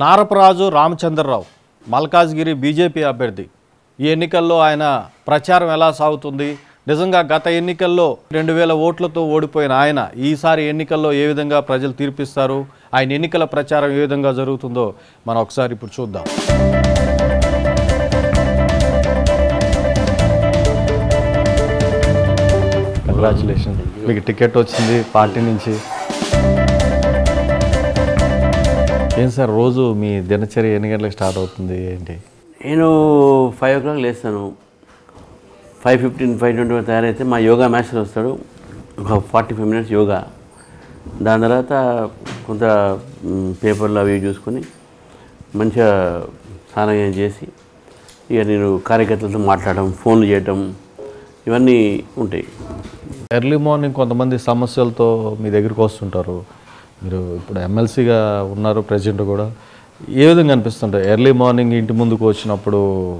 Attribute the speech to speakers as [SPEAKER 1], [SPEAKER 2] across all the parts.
[SPEAKER 1] నారపరాజు Ramachandra Rao Malkajgiri BJP అభ్యర్థి ఈ ఎన్నికల్లో ఆయన ప్రచారం ఎలా సాగుతుంది నిజంగా గత ఎన్నికల్లో రెండు వేల ఓట్లతో ఓడిపోయిన ఆయన ఈసారి ఎన్నికల్లో ఏ విధంగా ప్రజలు తీర్పిస్తారు ఆయన ఎన్నికల ప్రచారం ఏ విధంగా జరుగుతుందో మనం ఒకసారి ఇప్పుడు చూద్దాం కంగ్రాచులేషన్ మీకు టికెట్ వచ్చింది పార్టీ నుంచి ఏం సార్ రోజు మీ దినచర్య ఎన్ని గంటలకు స్టార్ట్ అవుతుంది ఏంటి
[SPEAKER 2] నేను ఫైవ్ ఓ క్లాక్ లేస్తాను ఫైవ్ ఫిఫ్టీన్ ఫైవ్ ట్వంటీ తయారైతే మా యోగా మాస్టర్ వస్తాడు ఒక ఫార్టీ ఫైవ్ మినిట్స్ యోగా దాని తర్వాత కొంత మ్, పేపర్లు అవి ఇవి చూసుకొని మంచిగా స్నానం చేసి ఇక నేను కార్యకర్తలతో మాట్లాడడం ఫోన్లు చేయటం ఇవన్నీ ఉంటాయి
[SPEAKER 1] ఎర్లీ మార్నింగ్ కొంతమంది సమస్యలతో మీ దగ్గరికి వస్తుంటారు మీరు ఇప్పుడు ఎమ్మెల్సీగా ఉన్నారు ప్రెసిడెంట్ కూడా ఏ విధంగా అనిపిస్తుంటాయి ఎర్లీ మార్నింగ్ ఇంటి ముందుకు వచ్చినప్పుడు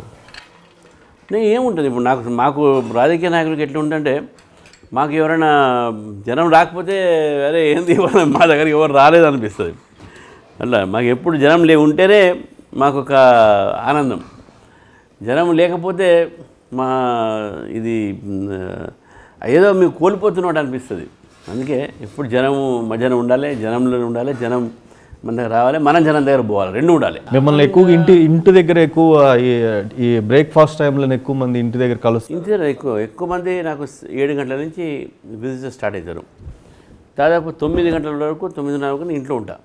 [SPEAKER 2] నేను ఏముంటుంది ఇప్పుడు నాకు మాకు రాజకీయ నాయకులకి ఎట్లా ఉంటుందంటే మాకు ఎవరైనా జనం రాకపోతే అరే ఏంది ఇవాళ మా దగ్గరికి ఎవరు రాలేదు అనిపిస్తుంది అట్లా మాకు ఎప్పుడు జనం లే ఉంటేనే మాకు ఒక ఆనందం జనం లేకపోతే మా ఇది మ్, ఏదో మీకు కోల్పోతున్నట్టు అనిపిస్తుంది అందుకే ఎప్పుడు జనము మా జనం ఉండాలి జనంలో ఉండాలి జనం మన దగ్గర రావాలి మనం జనం దగ్గర పోవాలి రెండు ఉండాలి
[SPEAKER 1] మిమ్మల్ని ఎక్కువ ఇంటి ఇంటి దగ్గర ఎక్కువ ఈ- ఈ బ్రేక్ఫాస్ట్ టైంలో ఎక్కువ మంది ఇంటి దగ్గర కలుస్తారు
[SPEAKER 2] ఇంటి దగ్గర ఎక్కువ ఎక్కువ మంది నాకు స్- ఏడు గంటల నుంచి విజిట్ స్టార్ట్ అవుతారు దాదాపు తొమ్మిది గంటల వరకు తొమ్మిదిన్నర వరకు నేను ఇంట్లో ఉంటా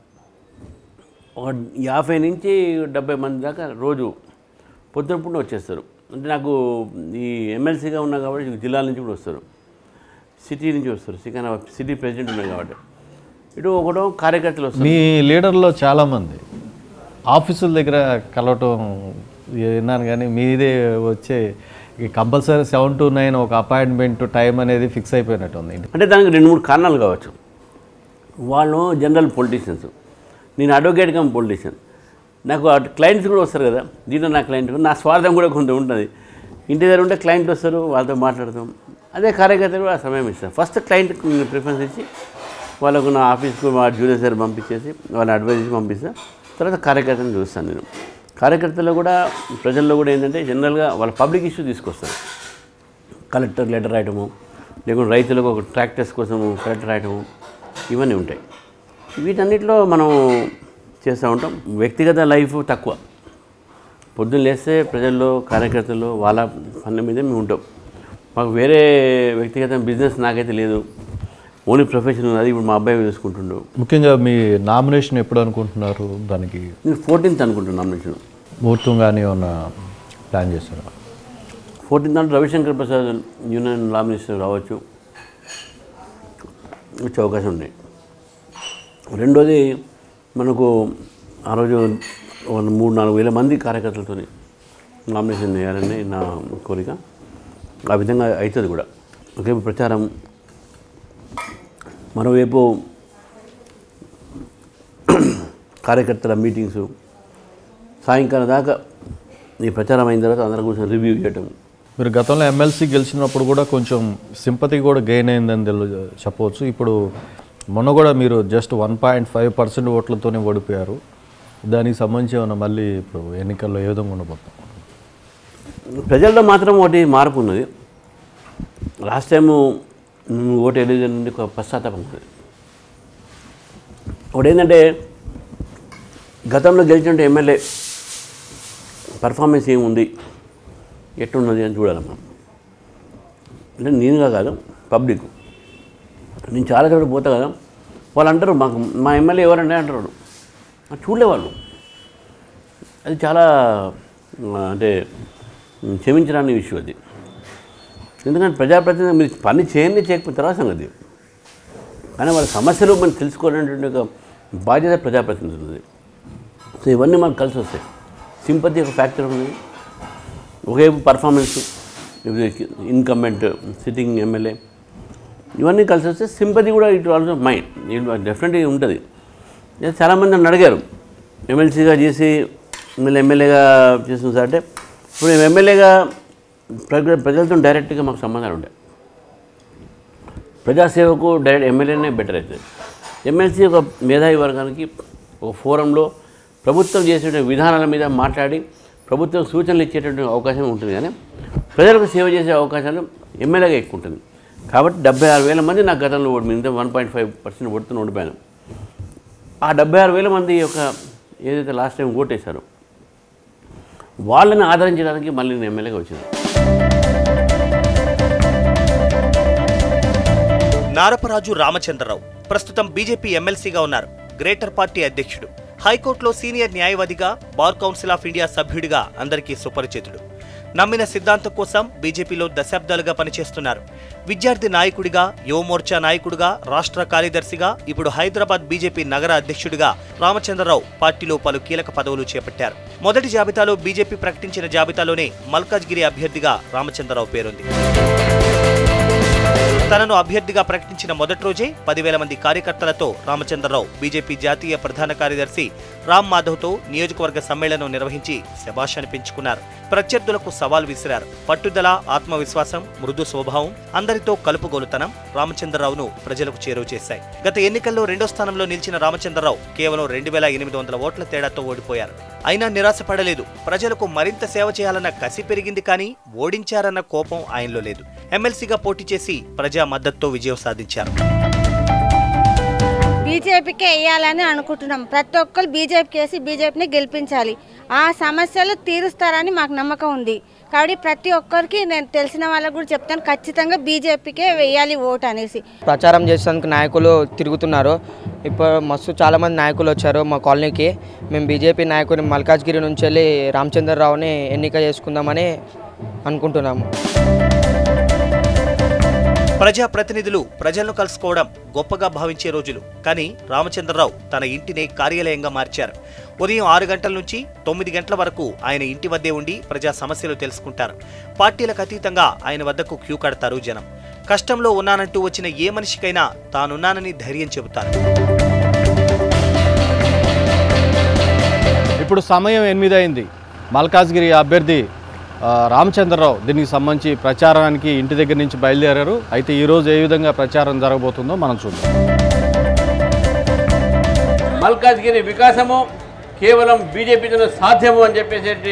[SPEAKER 2] ఒక యాభై నుంచి డెబ్బై మంది దాకా రోజు పొద్దున పూట వచ్చేస్తారు అంటే నాకు ఈ ఎమ్మెల్సీగా ఉన్నా కాబట్టి జిల్లాల నుంచి కూడా వస్తారు సిటీ నుంచి వస్తారు సికింద్రాబాద్ సిటీ ప్రెసిడెంట్ ఉన్నాయి కాబట్టి ఇటు ఒకటో కార్యకర్తలు వస్తారు
[SPEAKER 1] మీ లీడర్లో చాలామంది ఆఫీసుల దగ్గర కలవటం విన్నాను కానీ మీదే వచ్చే కంపల్సరీ సెవెన్ టు నైన్ ఒక అపాయింట్మెంట్ టైం అనేది ఫిక్స్ అయిపోయినట్టు ఉంది
[SPEAKER 2] అంటే దానికి రెండు మూడు కారణాలు కావచ్చు వాళ్ళు జనరల్ పొలిటీషియన్స్ నేను అడ్వకేట్ కమ్ పొలిటీషియన్ నాకు క్లయింట్స్ కూడా వస్తారు కదా దీంట్లో నా క్లయింట్ నా స్వార్థం కూడా కొంత ఉంటుంది ఇంటి దగ్గర ఉంటే క్లయింట్ వస్తారు వాళ్ళతో మాట్లాడతాం అదే కార్యకర్తలు కూడా ఆ సమయం ఇస్తాను ఫస్ట్ క్లయింట్కి నేను ప్రిఫరెన్స్ ఇచ్చి వాళ్ళకు నా ఆఫీస్కు మా జూనియర్ సార్ పంపించేసి వాళ్ళని అడ్వైజ్ చేసి పంపిస్తాను తర్వాత కార్యకర్తలను చూస్తాను నేను కార్యకర్తలు కూడా ప్రజల్లో కూడా ఏంటంటే జనరల్గా వాళ్ళ పబ్లిక్ ఇష్యూ తీసుకొస్తారు కలెక్టర్ లెటర్ రాయటము లేకుంటే రైతులకు ఒక ట్రాక్టర్స్ కోసం కలెక్టర్ రాయటము ఇవన్నీ ఉంటాయి వీటన్నిటిలో మనం చేస్తూ ఉంటాం వ్యక్తిగత లైఫ్ తక్కువ పొద్దున్న లేస్తే ప్రజల్లో కార్యకర్తలు వాళ్ళ పనుల మీదే మేము ఉంటాం మాకు వేరే వ్యక్తిగత బిజినెస్ నాకైతే లేదు ఓన్లీ ప్రొఫెషన్ అది ఇప్పుడు మా అబ్బాయి చూసుకుంటుండు
[SPEAKER 1] ముఖ్యంగా మీ నామినేషన్ ఎప్పుడు అనుకుంటున్నారు దానికి
[SPEAKER 2] నేను ఫోర్టీన్త్ అనుకుంటున్నాను నామినేషన్
[SPEAKER 1] ముహూర్తం కానీ ఏమన్నా ప్లాన్ చేస్తారా
[SPEAKER 2] ఫోర్టీన్త్ అంటే Ravishankar Prasad union law minister రావచ్చు వచ్చే అవకాశం ఉన్నాయి రెండోది మనకు ఆ రోజు ఒక మూడు నాలుగు వేల మంది కార్యకర్తలతో నామినేషన్ చేయాలని నా కోరిక ఆ విధంగా అవుతుంది కూడా ఒకవైపు ప్రచారం మరోవైపు కార్యకర్తల మీటింగ్స్ సాయంకాలం దాకా ఈ ప్రచారం అయిన తర్వాత అందరం కూర్చొని రివ్యూ చేయటం
[SPEAKER 1] మీరు గతంలో ఎమ్మెల్సీ గెలిచినప్పుడు కూడా కొంచెం సింపతి కూడా గెయిన్ అయిందని తెలు చెప్పవచ్చు ఇప్పుడు మొన్న కూడా మీరు just one point five percent ఓట్లతోనే ఓడిపోయారు దానికి సంబంధించి ఏమన్నా మళ్ళీ ఇప్పుడు ఎన్నికల్లో ఏ విధంగా ఉండబోతాం
[SPEAKER 2] ప్రజల్లో మాత్రం ఒకటి మార్పు ఉన్నది లాస్ట్ టైము మేము ఓటు వేయలేదు నుండి ఒక పశ్చాత్తాపం ఉంది ఒకటి ఏంటంటే గతంలో గెలిచిన ఎమ్మెల్యే పర్ఫార్మెన్స్ ఏముంది ఎట్టున్నది అని చూడాలి మనం అంటే నేనుగా కాదు పబ్లిక్ నేను చాలా చోట పోతా కదా వాళ్ళు అంటారు మాకు మా ఎమ్మెల్యే ఎవరంటే అంటారు వాళ్ళు. అది చూడలే వాళ్ళు అది చాలా ఆ, అంటే ఉమ్, క్షమించరాని విషయం అది ఎందుకంటే ప్రజాప్రతినిధి మీరు పని చేయండి చేయకపోతే తర్వాత సంగతి కానీ వాళ్ళ సమస్యలు మనం తెలుసుకోవాలనేటువంటి ఒక బాధ్యత ప్రజాప్రతినిధులు ఉంది సో ఇవన్నీ మనకు కలిసి వస్తాయి సింపతి ఒక ఫ్యాక్టర్ ఉంది ఒకవైపు పర్ఫార్మెన్స్ ఇన్కంబెంట్ సిట్టింగ్ ఎమ్మెల్యే ఇవన్నీ కలిసి వస్తే సింపతి కూడా ఇటు ఆల్సో మైండ్ డెఫినెట్గా ఉంటుంది ఇది చాలామంది నన్ను అడిగారు ఎమ్మెల్సీగా చేసి మళ్ళీ ఎమ్మెల్యేగా చేసిన సార్ అంటే ఇప్పుడు మేము ఎమ్మెల్యేగా ప్రజ ప్రజలతో డైరెక్ట్గా మాకు సంబంధాలు ఉంటాయి ప్రజాసేవకు డైరెక్ట్ ఎమ్మెల్యేనే బెటర్ అవుతుంది ఎమ్మెల్సీ ఒక మేధావి వర్గానికి ఒక ఫోరంలో ప్రభుత్వం చేసే విధానాల మీద మాట్లాడి ప్రభుత్వం సూచనలు ఇచ్చేటువంటి అవకాశం ఉంటుంది కానీ ప్రజలకు సేవ చేసే అవకాశాలు ఎమ్మెల్యేగా ఎక్కువ ఉంటుంది కాబట్టి డెబ్బై ఆరు వేల మంది నాకు గతంలో ఓడి మీద వన్ పాయింట్ ఫైవ్ పర్సెంట్ ఓటుతో ఓడిపోయాను ఆ డెబ్బై ఆరు వేల మంది యొక్క ఏదైతే లాస్ట్ టైం ఓటేశారో వాళ్ళని ఆదరించడానికి మళ్ళీ నేను ఎమ్మెల్యేగా వచ్చాను
[SPEAKER 3] నారపరాజు రామచంద్రరావు ప్రస్తుతం బీజేపీ ఎమ్మెల్సీగా ఉన్నారు గ్రేటర్ పార్టీ అధ్యక్షుడు హైకోర్టులో సీనియర్ న్యాయవాదిగా బార్ కౌన్సిల్ ఆఫ్ ఇండియా సభ్యుడిగా అందరికీ సుపరిచితుడు నమ్మిన సిద్ధాంతం కోసం బీజేపీలో దశాబ్దాలుగా పనిచేస్తున్నారు విద్యార్థి నాయకుడిగా యువమోర్చా నాయకుడిగా రాష్ట్ర కార్యదర్శిగా ఇప్పుడు హైదరాబాద్ బీజేపీ నగర అధ్యక్షుడిగా రామచంద్రరావు పార్టీలో పలు కీలక పదవులు చేపట్టారు మొదటి జాబితాలో బీజేపీ ప్రకటించిన జాబితాలోనే మల్కాజ్గిరి అభ్యర్థిగా రామచంద్రరావు పేరుంది తనను అభ్యర్థిగా ప్రకటించిన మొదటి రోజే పదివేల మంది కార్యకర్తలతో రామచంద్రరావు బీజేపీ జాతీయ ప్రధాన కార్యదర్శి రామ్ మాధవ్తో నియోజకవర్గ సమ్మేళనం నిర్వహించి శభాష్ అనిపించుకున్నారు ప్రత్యర్థులకు సవాల్ విసిరారు పట్టుదల ఆత్మవిశ్వాసం మృదు స్వభావం అందరితో కలుపుగోలుతనం రామచంద్రరావును ప్రజలకు చేరువ చేశాయి గత ఎన్నికల్లో రెండో స్థానంలో నిలిచిన రామచంద్రరావు కేవలం రెండు వేల ఎనిమిది వందల ఓట్ల తేడాతో ఓడిపోయారు అయినా నిరాశపడలేదు ప్రజలకు మరింత సేవ చేయాలన్న కసి పెరిగింది కానీ ఓడించారన్న కోపం ఆయనలో లేదు ఎమ్మెల్సీగా పోటీ చేసి ప్రజా మద్దతుతో విజయం సాధించారు
[SPEAKER 4] బీజేపీకే వేయాలని అనుకుంటున్నాం ప్రతి ఒక్కరు బీజేపీకి వేసి బీజేపీని గెలిపించాలి ఆ సమస్యలు తీరుస్తారని మాకు నమ్మకం ఉంది కాబట్టి ప్రతి ఒక్కరికి నేను తెలిసిన వాళ్ళకు కూడా చెప్తాను ఖచ్చితంగా బీజేపీకే వేయాలి ఓటు అనేసి
[SPEAKER 5] ప్రచారం చేసేందుకు నాయకులు తిరుగుతున్నారు ఇప్పుడు మస్తు చాలామంది నాయకులు వచ్చారు మా కాలనీకి మేము బీజేపీ నాయకుని మల్కాజ్గిరి నుంచి వెళ్ళి రామచంద్రరావుని ఎన్నిక చేసుకుందామని అనుకుంటున్నాము
[SPEAKER 3] ప్రజా ప్రతినిధులు ప్రజలను కలుసుకోవడం గొప్పగా భావించే రోజులు కానీ రామచంద్రరావు తన ఇంటిని కార్యాలయంగా మార్చారు ఉదయం ఆరు గంటల నుంచి తొమ్మిది గంటల వరకు ఆయన ఇంటి వద్దే ఉండి ప్రజా సమస్యలు తెలుసుకుంటారు పార్టీలకు అతీతంగా ఆయన వద్దకు క్యూ కడతారు జనం కష్టంలో ఉన్నానంటూ వచ్చిన ఏ మనిషికైనా తానున్నానని ధైర్యం చెబుతారు
[SPEAKER 1] ఇప్పుడు సమయం ఎనిమిది అయింది మల్కాజ్గిరి అభ్యర్థి ఆ, రామచంద్రరావు దీనికి సంబంధించి ప్రచారానికి ఇంటి దగ్గర నుంచి బయలుదేరారు అయితే ఈరోజు ఏ విధంగా ప్రచారం జరగబోతుందో మనం చూద్దాం
[SPEAKER 2] మల్కాజ్గిరి వికాసము కేవలం బీజేపీతో సాధ్యము అని చెప్పేసి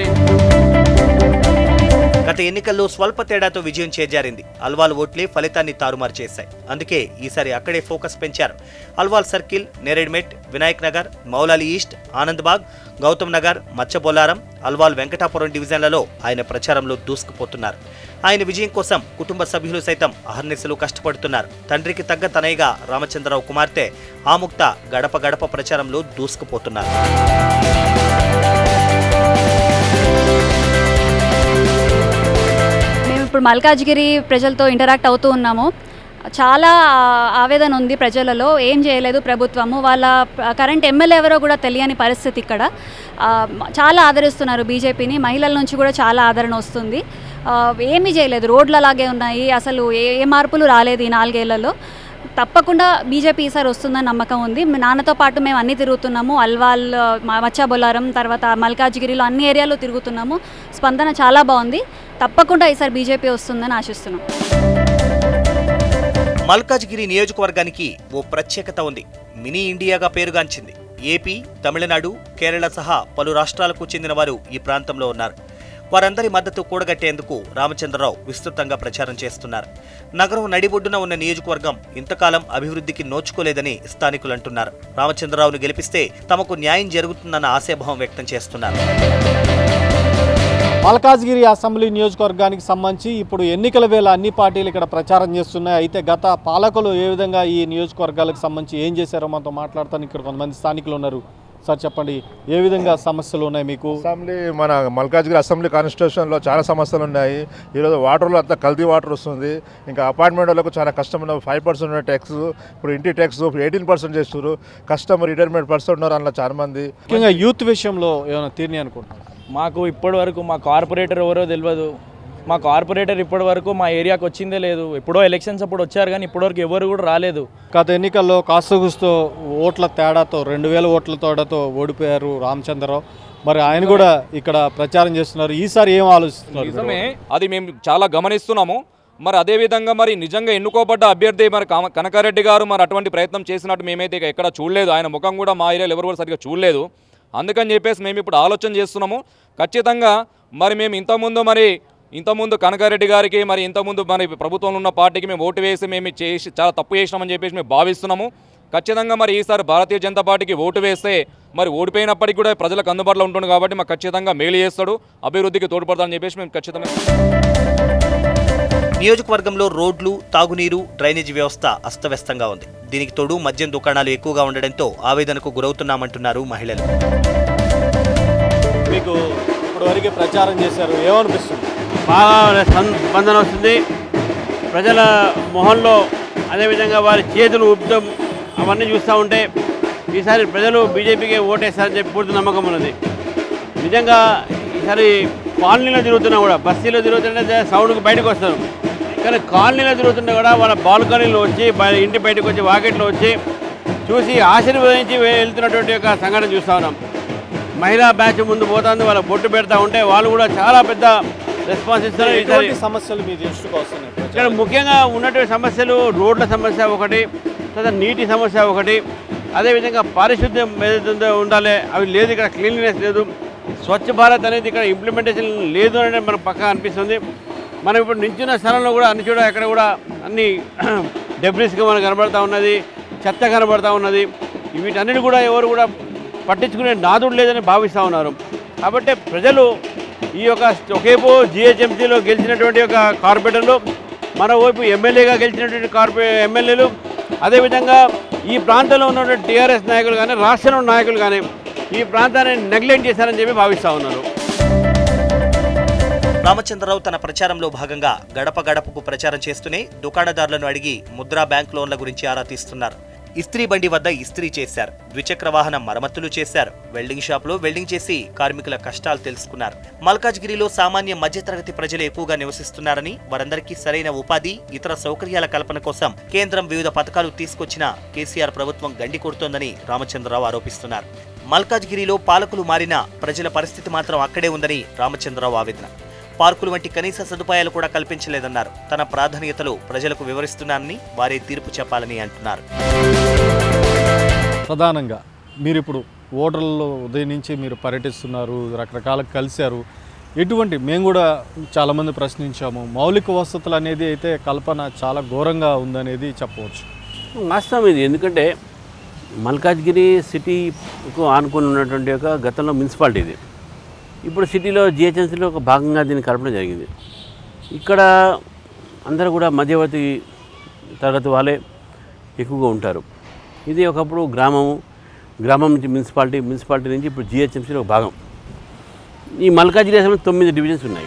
[SPEAKER 3] గత ఎన్నికల్లో స్వల్ప తేడాతో విజయం చేజారింది అల్వాల్ ఓట్లే ఫలితాన్ని తారుమారు చేశాయి అందుకే ఈసారి అక్కడే ఫోకస్ పెంచారు అల్వాల్ సర్కిల్ నేరేడ్మెట్ వినాయక్ నగర్ మౌలాలి ఈస్ట్ ఆనంద్బాగ్ గౌతమ్ నగర్ మచ్చబొల్లారం అల్వాల్ వెంకటాపురం డివిజన్లలో ఆయన ప్రచారంలో దూసుకుపోతున్నారు ఆయన విజయం కోసం కుటుంబ సభ్యులు సైతం అహర్నిశలు కష్టపడుతున్నారు తండ్రికి తగ్గ తనయ్యగా రామచంద్రరావు కుమార్తె ఆముక్త గడప గడప ప్రచారంలో దూసుకుపోతున్నారు
[SPEAKER 6] మేము ఇప్పుడు మల్కాజ్గిరి ప్రజలతో ఇంటరాక్ట్ అవుతూ ఉన్నాము చాలా ఆవేదన ఉంది ప్రజలలో ఏం చేయలేదు ప్రభుత్వము వాళ్ళ కరెంట్ ఎమ్మెల్యే ఎవరో కూడా తెలియని పరిస్థితి ఇక్కడ ఆ, చాలా ఆదరిస్తున్నారు బీజేపీని మహిళల నుంచి కూడా చాలా ఆదరణ వస్తుంది ఆ, ఏమీ చేయలేదు రోడ్లు అలాగే ఉన్నాయి అసలు ఏ ఏ మార్పులు రాలేదు ఈ నాలుగేళ్లలో తప్పకుండా బీజేపీ ఈసారి వస్తుందని నమ్మకం ఉంది మీ నాన్నతో పాటు మేము అన్ని తిరుగుతున్నాము అల్వాల్ మ- మచ్చాబొల్లారం తర్వాత మల్కాజ్గిరిలో అన్ని ఏరియాలో తిరుగుతున్నాము స్పందన చాలా బాగుంది తప్పకుండా ఈసారి బీజేపీ వస్తుందని ఆశిస్తున్నాం
[SPEAKER 3] మల్కాజ్గిరి నియోజకవర్గానికి ఓ ప్రత్యేకత ఉంది మినీ ఇండియాగా పేరుగాంచింది ఏపీ తమిళనాడు కేరళ సహా పలు రాష్ట్రాలకు చెందిన వారు ఈ ప్రాంతంలో ఉన్నారు వారందరి మద్దతు కూడగట్టేందుకు రామచంద్రరావు విస్తృతంగా ప్రచారం చేస్తున్నారు నగరం నడిబొడ్డున ఉన్న నియోజకవర్గం ఇంతకాలం అభివృద్ధికి నోచుకోలేదని స్థానికులు అంటున్నారు రామచంద్రరావును గెలిపిస్తే తమకు న్యాయం జరుగుతుందన్న ఆశాభావం వ్యక్తం చేస్తున్నారు
[SPEAKER 1] మల్కాజ్గిరి అసెంబ్లీ నియోజకవర్గానికి సంబంధించి ఇప్పుడు ఎన్నికల వేళ అన్ని పార్టీలు ఇక్కడ ప్రచారం చేస్తున్నాయి అయితే గత పాలకులు ఏ విధంగా ఈ నియోజకవర్గాలకు సంబంధించి ఏం చేశారో మనతో మాట్లాడతాను ఇక్కడ కొంతమంది స్థానికులు ఉన్నారు సార్ చెప్పండి ఏ విధంగా సమస్యలు ఉన్నాయి మీకు
[SPEAKER 7] అసెంబ్లీ మన మల్కాజ్గిరి అసెంబ్లీ కాన్స్టిట్యూషన్లో చాలా సమస్యలు ఉన్నాయి ఈరోజు వాటర్లో అంతా కల్తీ వాటర్ వస్తుంది ఇంకా అపార్ట్మెంట్ వాళ్ళకు చాలా కష్టం ఉన్న ఫైవ్ పర్సెంట్ ట్యాక్స్ ఇప్పుడు ఇంటి ట్యాక్స్ ఎయిటీన్ పర్సెంట్ చేస్తారు కస్టమర్ రిటైర్మెంట్ పర్సెంట్ ఉన్నారు అందులో చాలా మంది
[SPEAKER 1] ముఖ్యంగా యూత్ విషయంలో ఏమైనా తీర్ని అనుకుంటున్నారు
[SPEAKER 8] మాకు ఇప్పటి వరకు మా కార్పొరేటర్ ఎవరో తెలియదు మా కార్పొరేటర్ ఇప్పటి వరకు మా ఏరియాకి వచ్చిందే లేదు ఎప్పుడో ఎలక్షన్స్ అప్పుడు వచ్చారు కానీ ఇప్పటివరకు ఎవరు కూడా రాలేదు
[SPEAKER 1] గత ఎన్నికల్లో కాస్తగుస్తో ఓట్ల తేడాతో రెండు వేల ఓట్ల తేడాతో ఓడిపోయారు రామచంద్రరావు మరి ఆయన కూడా ఇక్కడ ప్రచారం చేస్తున్నారు ఈసారి ఏం ఆలోచిస్తున్నారు మీరు?
[SPEAKER 9] నిజమే అది మేము చాలా గమనిస్తున్నాము మరి అదేవిధంగా మరి నిజంగా ఎన్నుకోబడ్డ అభ్యర్థి మరి కామ- కనకారెడ్డి గారు మరి అటువంటి ప్రయత్నం చేసినట్టు మేమైతే ఇక ఎక్కడ చూడలేదు ఆయన ముఖం కూడా మా ఏరియాలో ఎవరు కూడా సరిగ్గా చూడలేదు అందుకని చెప్పేసి మేము ఇప్పుడు ఆలోచన చేస్తున్నాము ఖచ్చితంగా మరి మేము ఇంతకుముందు మరి ఇంతకుముందు కనకారెడ్డి గారికి మరి ఇంతకుముందు మరి ప్రభుత్వంలో ఉన్న పార్టీకి మేము ఓటు వేసి మేము చేసి చాలా తప్పు చేసినామని చెప్పేసి మేము భావిస్తున్నాము ఖచ్చితంగా మరి ఈసారి భారతీయ జనతా పార్టీకి ఓటు వేస్తే మరి ఓడిపోయినప్పటికీ కూడా ప్రజలకు అందుబాటులో ఉంటుంది కాబట్టి మాకు ఖచ్చితంగా మేలు చేస్తాడు అభివృద్ధికి తోడ్పడతాడని చెప్పేసి మేము ఖచ్చితంగా
[SPEAKER 3] నియోజకవర్గంలో రోడ్లు తాగునీరు డ్రైనేజీ వ్యవస్థ అస్తవ్యస్తంగా ఉంది దీనికి తోడు మద్యం దుకాణాలు ఎక్కువగా ఉండడంతో ఆవేదనకు గురవుతున్నామంటున్నారు మహిళలు
[SPEAKER 1] మీకు ఇప్పుడు వరకు ప్రచారం చేశారు ఏమనిపిస్తుంది
[SPEAKER 10] బాగా స్పం- స్పందన వస్తుంది ప్రజల మొహంలో అదేవిధంగా వారి చేతులు ఊపడం అవన్నీ చూస్తూ ఉంటే ఈసారి ప్రజలు బీజేపీకి ఓటేస్తారని చెప్పి పూర్తి నమ్మకం ఉన్నది నిజంగా ఈసారి కాలనీలో తిరుగుతున్నా కూడా బస్తీలో తిరుగుతుంటే సౌండ్కి బయటకు వస్తారు కానీ కాలనీలో తిరుగుతున్నా కూడా వాళ్ళ బాల్కనీలో వచ్చి బయ- ఇంటి బయటకు వచ్చి వాకెట్లో వచ్చి చూసి ఆశీర్వదించి వెళ్తున్నటువంటి ఒక సంఘటన చూస్తూ ఉన్నాం మహిళా బ్యాచ్ ముందు పోతుంది వాళ్ళ బొట్టు పెడతా ఉంటే వాళ్ళు కూడా చాలా పెద్ద రెస్పాన్స్ ఇస్తున్నారు ఈసారి
[SPEAKER 1] ఎటువంటి సమస్యలు మీ దృష్టికి వస్తున్నాయి
[SPEAKER 10] ఇక్కడ ముఖ్యంగా ఉన్నటువంటి సమస్యలు రోడ్ల సమస్య ఒకటి తర్వాత నీటి సమస్య ఒకటి అదేవిధంగా పారిశుద్ధ్యం ఏదైతే ఉండాలి అవి లేదు ఇక్కడ క్లీన్లీనెస్ లేదు స్వచ్ఛ భారత్ అనేది ఇక్కడ ఇంప్లిమెంటేషన్ లేదు అనేది మనకు పక్కా అనిపిస్తుంది మనం ఇప్పుడు నించున్న స్థలంలో కూడా అన్ని చూడ ఎక్కడ కూడా అన్ని డెబ్రిస్గా మనకు కనబడతా ఉన్నది చెత్త కనబడతా ఉన్నది వీటన్నిటి కూడా ఎవరు కూడా పట్టించుకునే నాదుడు లేదని భావిస్తూ ఉన్నారు కాబట్టి ప్రజలు ఈ యొక్క ఒకేపు జిహెచ్ఎంసీలో గెలిచినటువంటి ఒక కార్పొరేటర్లు మరోవైపు ఎమ్మెల్యేగా గెలిచినటువంటి కార్పొరే ఎమ్మెల్యేలు అదేవిధంగా ఈ ప్రాంతంలో ఉన్నటువంటి టీఆర్ఎస్ నాయకులు కానీ రాష్ట్రంలో ఉన్న నాయకులు కానీ ఈ ప్రాంతాన్ని నెగ్లెక్ట్ చేశారని చెప్పి భావిస్తూ ఉన్నారు
[SPEAKER 3] రామచంద్రరావు తన ప్రచారంలో భాగంగా గడప గడపకు ప్రచారం చేస్తూనే దుకాణదారులను అడిగి ముద్రా బ్యాంక్ లోన్ల గురించి ఆరా తీస్తున్నారు ఇస్త్రీ బండి వద్ద ఇస్త్రీ చేశారు ద్విచక్ర వాహన మరమ్మతులు చేశారు వెల్డింగ్ షాపులో వెల్డింగ్ చేసి కార్మికుల కష్టాలు తెలుసుకున్నారు మల్కాజ్గిరిలో సామాన్య మధ్యతరగతి ప్రజలు ఎక్కువగా నివసిస్తున్నారని వారందరికీ సరైన ఉపాధి ఇతర సౌకర్యాల కల్పన కోసం కేంద్రం వివిధ పథకాలు తీసుకొచ్చిన కేసీఆర్ ప్రభుత్వం గండి కొడుతోందని రామచంద్రరావు ఆరోపిస్తున్నారు మల్కాజ్గిరిలో పాలకులు మారినా ప్రజల పరిస్థితి మాత్రం అక్కడే ఉందని రామచంద్రరావు ఆవేదన పార్కులు వంటి కనీస సదుపాయాలు కూడా కల్పించలేదన్నారు తన ప్రాధాన్యతలు ప్రజలకు వివరిస్తున్నానని వారే తీర్పు చెప్పాలని అంటున్నారు
[SPEAKER 1] ప్రధానంగా మీరు ఇప్పుడు ఓటర్లలో ఉదయం నుంచి మీరు పర్యటిస్తున్నారు రకరకాల కలిశారు ఎటువంటి మేము కూడా చాలామంది ప్రశ్నించాము మౌలిక వసతులు అనేది అయితే కల్పన చాలా ఘోరంగా ఉందనేది చెప్పవచ్చు
[SPEAKER 2] వాస్తవం ఇది ఎందుకంటే మల్కాజ్గిరి సిటీకు ఆనుకొని ఉన్నటువంటి ఒక గతంలో మున్సిపాలిటీ ఇది ఇప్పుడు సిటీలో జిహెచ్ఎంసీలో ఒక భాగంగా దీన్ని కలపడం జరిగింది ఇక్కడ అందరూ కూడా మధ్యవర్తి తరగతి వాళ్ళే ఎక్కువగా ఉంటారు ఇది ఒకప్పుడు గ్రామము గ్రామం నుంచి మున్సిపాలిటీ మున్సిపాలిటీ నుంచి ఇప్పుడు జిహెచ్ఎంసీలో ఒక భాగం ఈ మల్కాజ్గిరి అసలు తొమ్మిది డివిజన్స్ ఉన్నాయి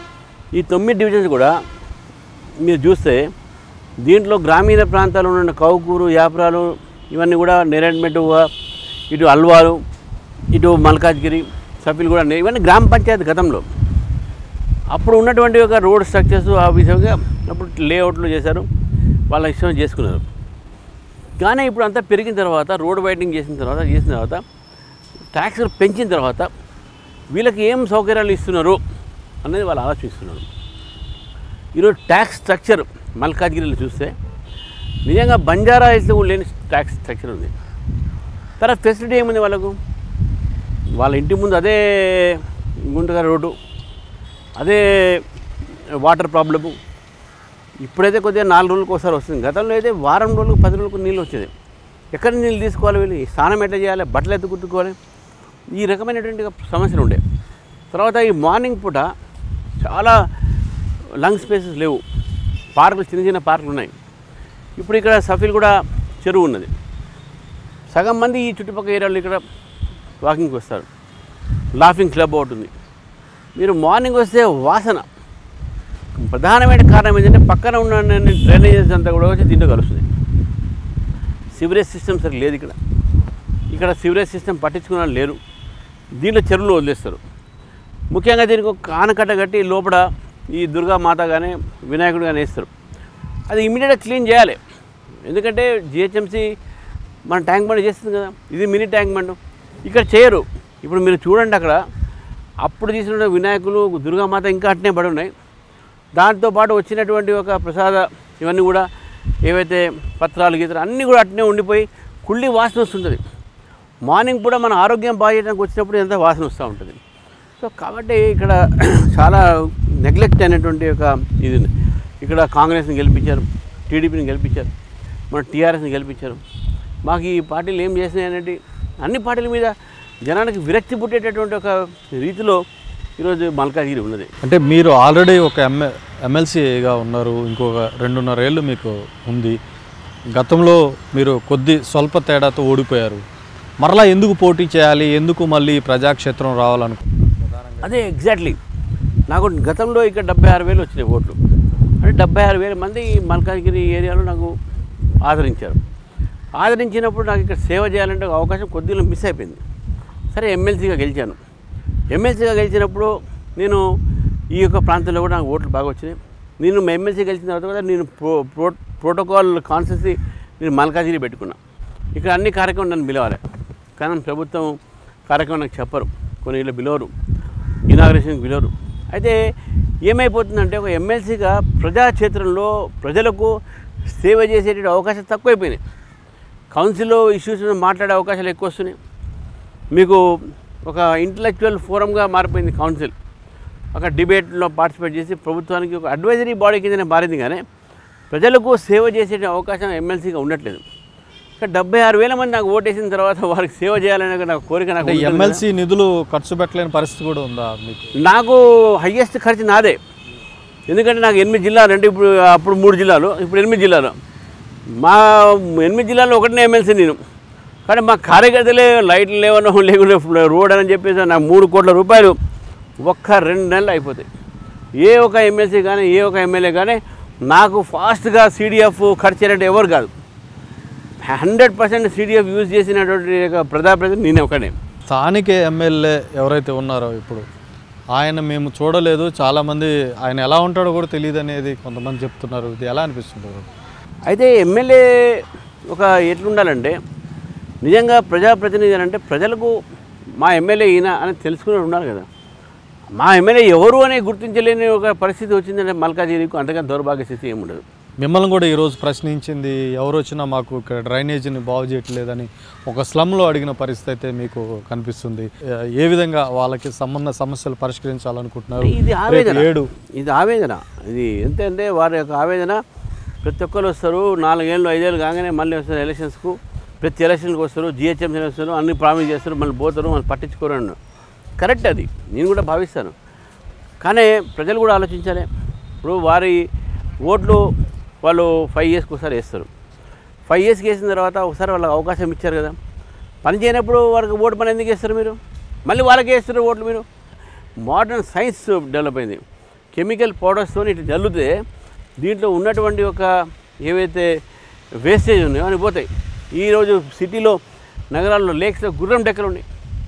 [SPEAKER 2] ఈ తొమ్మిది డివిజన్స్ కూడా మీరు చూస్తే దీంట్లో గ్రామీణ ప్రాంతాల్లో ఉన్న కౌకూరు యాప్రాలు ఇవన్నీ కూడా నేరేడ్మెట్టుగా ఇటు అల్వారు ఇటు మల్కాజ్గిరి సఫీలు కూడా ఉన్నాయి. ఇవన్నీ గ్రామ పంచాయతీ గతంలో అప్పుడు ఉన్నటువంటి ఒక రోడ్ స్ట్రక్చర్స్ ఆ విధంగా అప్పుడు లేఅవుట్లు చేశారు వాళ్ళ ఇష్టం చేసుకున్నారు కానీ ఇప్పుడు అంతా పెరిగిన తర్వాత రోడ్ వైడింగ్ చేసిన తర్వాత చేసిన తర్వాత ట్యాక్స్లు పెంచిన తర్వాత వీళ్ళకి ఏం సౌకర్యాలు ఇస్తున్నారు అనేది వాళ్ళు ఆలోచిస్తున్నారు ఈరోజు ట్యాక్స్ స్ట్రక్చర్ మల్కాజ్గిరిలో చూస్తే నిజంగా బంజారా హిల్స్లో కూడా లేని ట్యాక్స్ స్ట్రక్చర్ ఉంది తర్వాత ఫెసిలిటీ ఏముంది వాళ్ళకు వాళ్ళ ఇంటి ముందు అదే గుంటగారి రోడ్డు అదే వాటర్ ప్రాబ్లము ఇప్పుడైతే కొద్దిగా నాలుగు రోజులకు ఒకసారి వస్తుంది గతంలో అయితే వారం రోజులకు పది రోజులకు నీళ్ళు వచ్చేది ఎక్కడి నుంచి నీళ్ళు తీసుకోవాలి వీళ్ళు ఈ స్నానం ఎట్లా చేయాలి బట్టలు ఎత్తు కుట్టుకోవాలి ఈ రకమైనటువంటి సమస్యలు ఉండే తర్వాత ఈ మార్నింగ్ పూట చాలా లంగ్ స్పేసెస్ లేవు పార్కులు చిన్న చిన్న పార్కులు ఉన్నాయి ఇప్పుడు ఇక్కడ సఫీల్ కూడా చెరువు ఉన్నది సగం మంది ఈ చుట్టుపక్కల ఏరియాలో ఇక్కడ వాకింగ్కి వస్తారు లాఫింగ్ క్లబ్ ఒకటి ఉంది మీరు మార్నింగ్ వస్తే వాసన ప్రధానమైన కారణం ఏంటంటే పక్కన ఉన్న డ్రైనేజెస్ అంతా కూడా వచ్చి దీంట్లో కలుస్తుంది సివరేజ్ సిస్టమ్ సరి లేదు ఇక్కడ ఇక్కడ సివరేజ్ సిస్టమ్ పట్టించుకున్న వాళ్ళు లేరు దీంట్లో చెరువులు వదిలేస్తారు ముఖ్యంగా దీనికి ఒక ఆనకట్ట కట్టి లోపల ఈ దుర్గామాత కానీ వినాయకుడు కానీ వేస్తారు అది ఇమీడియట్గా క్లీన్ చేయాలి ఎందుకంటే జిహెచ్ఎంసీ మన ట్యాంక్ బండ్ చేస్తుంది కదా ఇది మినీ ట్యాంక్ బండ్ ఇక్కడ చేయరు ఇప్పుడు మీరు చూడండి అక్కడ అప్పుడు తీసిన వినాయకులు దుర్గామాత ఇంకా అట్నే పడి ఉన్నాయి దాంతోపాటు వచ్చినటువంటి ఒక ప్రసాద ఇవన్నీ కూడా ఏవైతే పత్రాలు గీతలు అన్నీ కూడా అట్నే ఉండిపోయి కుళ్ళి వాసన వస్తుంటుంది
[SPEAKER 10] మార్నింగ్ కూడా మన ఆరోగ్యం బాగేయడానికి వచ్చినప్పుడు ఎంత వాసన వస్తూ ఉంటుంది సో కాబట్టి ఇక్కడ చాలా నెగ్లెక్ట్ అయినటువంటి ఒక ఇది ఉంది ఇక్కడ కాంగ్రెస్ని గెలిపించారు టీడీపీని గెలిపించారు మన టీఆర్ఎస్ని గెలిపించారు మాకు ఈ పార్టీలు ఏం చేసినాయి అనేది అన్ని పార్టీల మీద జనానికి విరక్తి పుట్టేటటువంటి ఒక రీతిలో ఈరోజు మల్కాజ్గిరి ఉన్నది
[SPEAKER 1] అంటే మీరు ఆల్రెడీ ఒక ఎమ్మె ఎమ్మెల్సీగా ఉన్నారు ఇంకొక రెండున్నర ఏళ్ళు మీకు ఉంది గతంలో మీరు కొద్ది స్వల్ప తేడాతో ఓడిపోయారు మరలా ఎందుకు పోటీ చేయాలి ఎందుకు మళ్ళీ ఈ ప్రజాక్షేత్రం రావాలనుకు
[SPEAKER 10] అదే ఎగ్జాక్ట్లీ నాకు గతంలో ఇక్కడ డెబ్బై ఆరు వేలు వచ్చినాయి ఓట్లు అంటే డెబ్బై ఆరు వేల మంది ఈ మల్కాజ్గిరి ఏరియాలో నాకు ఆదరించారు ఆదరించినప్పుడు నాకు ఇక్కడ సేవ చేయాలంటే ఒక అవకాశం కొద్దిగా మిస్ అయిపోయింది సరే ఎమ్మెల్సీగా గెలిచాను ఎమ్మెల్సీగా గెలిచినప్పుడు నేను ఈ యొక్క ప్రాంతంలో కూడా నాకు ఓట్లు బాగా వచ్చినాయి నేను ఎమ్మెల్సీ గెలిచిన తర్వాత కూడా నేను ప్రో ప్రో ప్రోటోకాల్ కాన్సెన్సీ నేను మల్కాజిరి పెట్టుకున్నా ఇక్కడ అన్ని కార్యక్రమం నన్ను పిలవాలి కానీ ప్రభుత్వం కార్యక్రమం నాకు చెప్పరు కొన్ని ఇళ్ళు పిలవరు ఇనాగ్రేషన్కి పిలవరు అయితే ఏమైపోతుందంటే ఒక ఎమ్మెల్సీగా ప్రజాక్షేత్రంలో ప్రజలకు సేవ చేసేటువంటి అవకాశం తక్కువైపోయినాయి కౌన్సిల్లో ఇష్యూస్ మీద మాట్లాడే అవకాశాలు ఎక్కువ వస్తున్నాయి మీకు ఒక ఇంటలెక్చువల్ ఫోరంగా మారిపోయింది కౌన్సిల్ ఒక డిబేట్లో పార్టిసిపేట్ చేసి ప్రభుత్వానికి ఒక అడ్వైజరీ బాడీ కిందనే మారింది కానీ ప్రజలకు సేవ చేసే అవకాశం ఎమ్మెల్సీగా ఉండట్లేదు ఇంకా డెబ్బై ఆరు వేల మంది నాకు ఓటేసిన తర్వాత వారికి సేవ చేయాలనే నాకు కోరిక నాకు
[SPEAKER 1] అంటే
[SPEAKER 10] ఉంటుంది కదా.
[SPEAKER 1] ఎమ్మెల్సీ నిధులు ఖర్చు పెట్టలేని పరిస్థితి కూడా ఉందా మీకు
[SPEAKER 10] నాకు హయ్యెస్ట్ ఖర్చు నాదే ఎందుకంటే నాకు ఎనిమిది జిల్లాలు అంటే ఇప్పుడు అప్పుడు మూడు జిల్లాలు ఇప్పుడు ఎనిమిది జిల్లాలు మా ఎనిమిది జిల్లాలో ఒకటినే ఎమ్మెల్సీ నేను కానీ మా కార్యకర్తలే లైట్లు లేవనో లేకుండా రోడ్ అని చెప్పేసి నాకు మూడు కోట్ల రూపాయలు ఒక్క రెండు నెలలు అయిపోతాయి ఏ ఒక ఎమ్మెల్సీ కానీ ఏ ఒక ఎమ్మెల్యే కానీ నాకు ఫాస్ట్గా సీడీఎఫ్ ఖర్చు అయినట్టు ఎవరు కాదు హండ్రెడ్ పర్సెంట్ సీడీఎఫ్ యూజ్ చేసినటువంటి ఒక ప్రజాప్రతినిధి నేనే ఒకనే
[SPEAKER 1] స్థానిక ఎమ్మెల్యే ఎవరైతే ఉన్నారో ఇప్పుడు ఆయన మేము చూడలేదు చాలామంది ఆయన ఎలా ఉంటాడో కూడా తెలియదు అనేది కొంతమంది చెప్తున్నారు ఇది ఎలా అనిపిస్తుంది
[SPEAKER 10] అయితే ఎమ్మెల్యే ఒక ఎట్లుండాలంటే నిజంగా ప్రజాప్రతినిధి అని అంటే ప్రజలకు మా ఎమ్మెల్యే ఈయన అని తెలుసుకుని ఉండాలి కదా మా ఎమ్మెల్యే ఎవరు అని గుర్తించలేని ఒక పరిస్థితి వచ్చిందంటే మల్కాజిరికి అంతగా దౌర్భాగ్య స్థితి ఏమి ఉండదు
[SPEAKER 1] మిమ్మల్ని కూడా ఈరోజు ప్రశ్నించింది ఎవరు వచ్చినా మాకు ఇక్కడ డ్రైనేజీని బాగు చేయట్లేదని ఒక స్లమ్లో అడిగిన పరిస్థితి అయితే మీకు కనిపిస్తుంది ఏ- ఏ విధంగా వాళ్ళకి సంబంధ సమస్యలు పరిష్కరించాలనుకుంటున్నారు
[SPEAKER 10] ఇది
[SPEAKER 1] రేపు
[SPEAKER 10] ఆవేదన
[SPEAKER 1] ఏడు
[SPEAKER 10] ఇది ఆవేదన ఇది ఎంతంటే వారి యొక్క ఆవేదన ప్రతి ఒక్కరు వస్తారు నాలుగేళ్ళు ఐదేళ్ళు కాగానే మళ్ళీ వస్తారు ఎలక్షన్స్కు ప్రతి ఎలక్షన్కి వస్తారు జిహెచ్ఎంసీ వస్తారు అన్ని ప్రామిస్ చేస్తారు మళ్ళీ పోతారు మళ్ళీ పట్టించుకోరు అన్న కరెక్ట్ అది నేను కూడా భావిస్తాను కానీ ప్రజలు కూడా ఆలోచించాలి ఇప్పుడు వారి ఓట్లు వాళ్ళు ఫైవ్ ఇయర్స్కి ఒకసారి వేస్తారు ఫైవ్ ఇయర్స్కి వేసిన తర్వాత ఒకసారి వాళ్ళకి అవకాశం ఇచ్చారు కదా పని చేయనప్పుడు వాళ్ళకి ఓటు పని ఎందుకు వేస్తారు మీరు మళ్ళీ వాళ్ళకి వేస్తారు ఓట్లు మీరు మోడర్న్ సైన్స్ డెవలప్ అయింది కెమికల్ పౌడర్స్తో ఇటు జల్లుతే దీంట్లో ఉన్నటువంటి ఒక ఏవైతే వేస్టేజ్ ఉన్నాయో అని పోతాయి ఈరోజు సిటీలో నగరాల్లో లేక్స్లో గుర్రం డెక్కలు ఉన్నాయి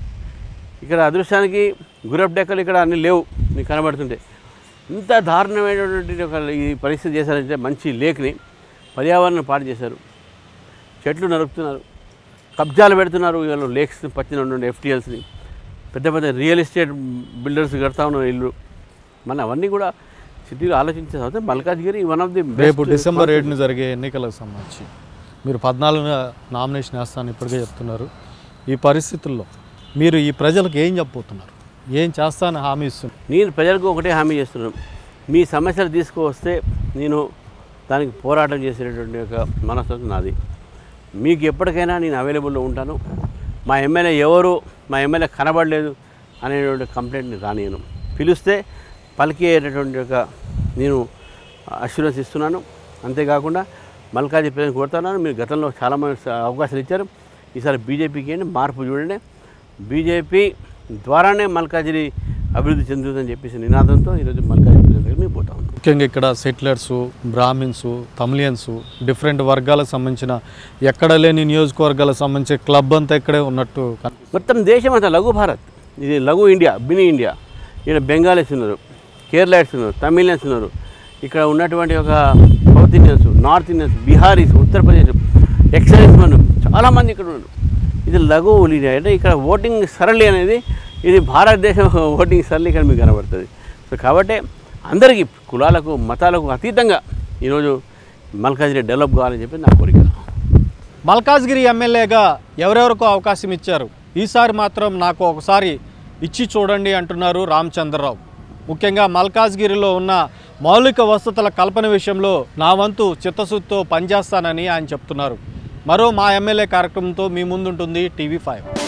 [SPEAKER 10] ఇక్కడ అదృష్టానికి గుర్రపు డెక్కలు ఇక్కడ అన్ని లేవు మీకు కనబడుతుంటే ఇంత దారుణమైనటువంటి ఒక ఈ పరిస్థితి చేశారంటే మంచి లేక్ని పర్యావరణం పాడు చేశారు చెట్లు నరుకుతున్నారు కబ్జాలు పెడుతున్నారు వీళ్ళు లేక్స్ పచ్చిన ఉండే ఎఫ్టీఎల్స్ని పెద్ద పెద్ద రియల్ ఎస్టేట్ బిల్డర్స్ కడతా ఉన్నారు ఇల్లు మన అవన్నీ కూడా సిటీలో ఆలోచించే తర్వాత మల్కాజ్గిరి వన్ ఆఫ్ ది
[SPEAKER 1] రేపు డిసెంబర్ ఏడున జరిగే ఎన్నికలకు సంబంధించి మీరు పద్నాలుగున నామినేషన్ వేస్తాను ఇప్పటికే చెప్తున్నారు ఈ పరిస్థితుల్లో మీరు ఈ ప్రజలకు ఏం చెప్పబోతున్నారు ఏం చేస్తానని హామీ ఇస్తున్నారు
[SPEAKER 10] నేను ప్రజలకు ఒకటే హామీ చేస్తున్నాను మీ సమస్యలు తీసుకువస్తే నేను దానికి పోరాటం చేసేటటువంటి ఒక మనస్తత్వం నాది మీకు ఎప్పటికైనా నేను అవైలబుల్లో ఉంటాను మా ఎమ్మెల్యే ఎవరు మా ఎమ్మెల్యే కనబడలేదు అనేటువంటి కంప్లైంట్ని రానియను పిలిస్తే పలికేటటువంటి ఒక నేను అష్యూరెన్స్ ఇస్తున్నాను అంతేకాకుండా మల్కాజీ ప్రజలు కోరుతున్నాను మీరు గతంలో చాలామంది స- అవకాశాలు ఇచ్చారు ఈసారి బీజేపీకి ఏంటి మార్పు చూడండి బీజేపీ ద్వారానే మల్కాజిరి అభివృద్ధి చెందుతుందని చెప్పేసి నినాదంతో ఈరోజు మల్కాజిరి ప్రజల దగ్గర మేము పోతా ఉన్నాం
[SPEAKER 1] ముఖ్యంగా ఇక్కడ సెటిలర్స్ బ్రాహ్మిన్స్ తమిళియన్స్ డిఫరెంట్ వర్గాలకు సంబంధించిన ఎక్కడ లేని నియోజకవర్గాలకు సంబంధించి క్లబ్ అంతా ఇక్కడే ఉన్నట్టు కనిపిస్తుంది.
[SPEAKER 10] మొత్తం దేశం అంతా లఘు భారత్ ఇది లఘు ఇండియా బిని ఇండియా ఇక్కడ బెంగాలీస్ ఉన్నారు కేరళైట్స్ ఉన్నారు తమిళియన్స్ ఉన్నారు ఇక్కడ ఉన్నటువంటి ఒక south Indians north Indians Biharis Uttar Pradesh excellence మనం చాలామంది ఇక్కడ ఉన్నారు ఇది లఘు ఇండియా అంటే ఇక్కడ ఓటింగ్ సరళి అనేది ఇది భారతదేశం ఓటింగ్ సరళి ఇక్కడ మీకు కనబడుతుంది సో కాబట్టి అందరికీ కులాలకు మతాలకు అతీతంగా ఈరోజు మల్కాజిరి డెవలప్ కావాలని చెప్పి నా కోరిక
[SPEAKER 1] మల్కాజ్గిరి ఎమ్మెల్యేగా ఎవరెవరికో అవకాశం ఇచ్చారు ఈసారి మాత్రం నాకు ఒకసారి ఇచ్చి చూడండి అంటున్నారు రామచంద్రరావు ముఖ్యంగా మల్కాజ్గిరిలో ఉన్న మౌలిక వసతుల కల్పన విషయంలో నా వంతు చిత్తశుద్ధితో పనిచేస్తానని ఆయన చెప్తున్నారు మరో మా ఎమ్మెల్యే కార్యక్రమంతో మీ ముందుంటుంది టీవీ ఫైవ్